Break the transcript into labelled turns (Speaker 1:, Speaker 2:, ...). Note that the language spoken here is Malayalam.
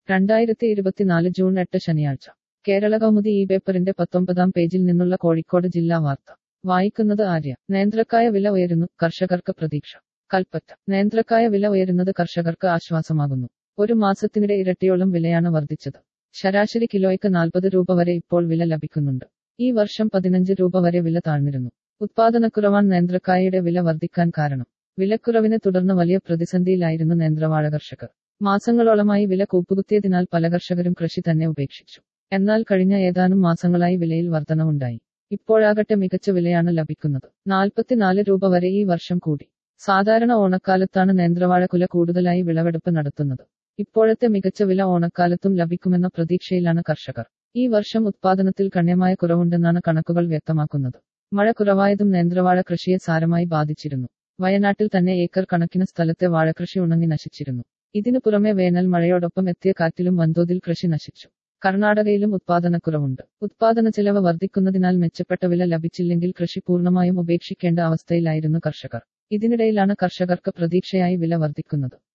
Speaker 1: രണ്ടായിരത്തി ഇരുപത്തിനാല് ജൂൺ എട്ട് ശനിയാഴ്ച കേരള കൗമുദി ഈ പേപ്പറിന്റെ പത്തൊമ്പതാം പേജിൽ നിന്നുള്ള കോഴിക്കോട് ജില്ലാ വാർത്ത വായിക്കുന്നത് ആര്യ നേന്ത്രക്കായ വില ഉയരുന്നു കർഷകർക്ക് പ്രതീക്ഷ കൽപ്പറ്റ നേന്ത്രക്കായ വില ഉയരുന്നത് കർഷകർക്ക് ആശ്വാസമാകുന്നു ഒരു മാസത്തിനിടെ ഇരട്ടിയോളം വിലയാണ് വർദ്ധിച്ചത് ശരാശരി കിലോയ്ക്ക് നാൽപ്പത് രൂപ വരെ ഇപ്പോൾ വില ലഭിക്കുന്നുണ്ട് ഈ വർഷം പതിനഞ്ച് രൂപ വരെ വില താഴ്ന്നിരുന്നു ഉത്പാദനക്കുറവാണ് നേന്ത്രക്കായയുടെ വില വർദ്ധിക്കാൻ കാരണം വിലക്കുറവിനെ തുടർന്ന് വലിയ പ്രതിസന്ധിയിലായിരുന്നു നേന്ത്രവാഴ കർഷകർ മാസങ്ങളോളമായി വില കൂപ്പുകുത്തിയതിനാൽ പല കർഷകരും കൃഷി തന്നെ ഉപേക്ഷിച്ചു എന്നാൽ കഴിഞ്ഞ ഏതാനും മാസങ്ങളായി വിലയിൽ വർധനവുണ്ടായി ഇപ്പോഴാകട്ടെ മികച്ച വിലയാണ് ലഭിക്കുന്നത് നാൽപ്പത്തിനാല് രൂപ വരെ ഈ വർഷം കൂടി സാധാരണ ഓണക്കാലത്താണ് നേന്ത്രവാഴ കുല കൂടുതലായി വിളവെടുപ്പ് നടത്തുന്നത് ഇപ്പോഴത്തെ മികച്ച വില ഓണക്കാലത്തും ലഭിക്കുമെന്ന പ്രതീക്ഷയിലാണ് കർഷകർ ഈ വർഷം ഉത്പാദനത്തിൽ ഗണ്യമായ കുറവുണ്ടെന്നാണ് കണക്കുകൾ വ്യക്തമാക്കുന്നത് മഴ കുറവായതും നേന്ത്രവാഴ കൃഷിയെ സാരമായി ബാധിച്ചിരുന്നു വയനാട്ടിൽ തന്നെ ഏക്കർ കണക്കിന് സ്ഥലത്തെ വാഴകൃഷി ഉണങ്ങി നശിച്ചിരുന്നു ഇതിനു പുറമെ വേനൽ മഴയോടൊപ്പം എത്തിയ കാറ്റിലും വൻതോതിൽ കൃഷി നശിച്ചു കർണാടകയിലും ഉത്പാദനക്കുറവുണ്ട് ഉത്പാദന ചെലവ് വർദ്ധിക്കുന്നതിനാൽ മെച്ചപ്പെട്ട വില ലഭിച്ചില്ലെങ്കിൽ കൃഷി പൂർണ്ണമായും ഉപേക്ഷിക്കേണ്ട അവസ്ഥയിലായിരുന്നു കർഷകർ ഇതിനിടയിലാണ് കർഷകർക്ക് പ്രതീക്ഷയായി വില വർദ്ധിക്കുന്നത്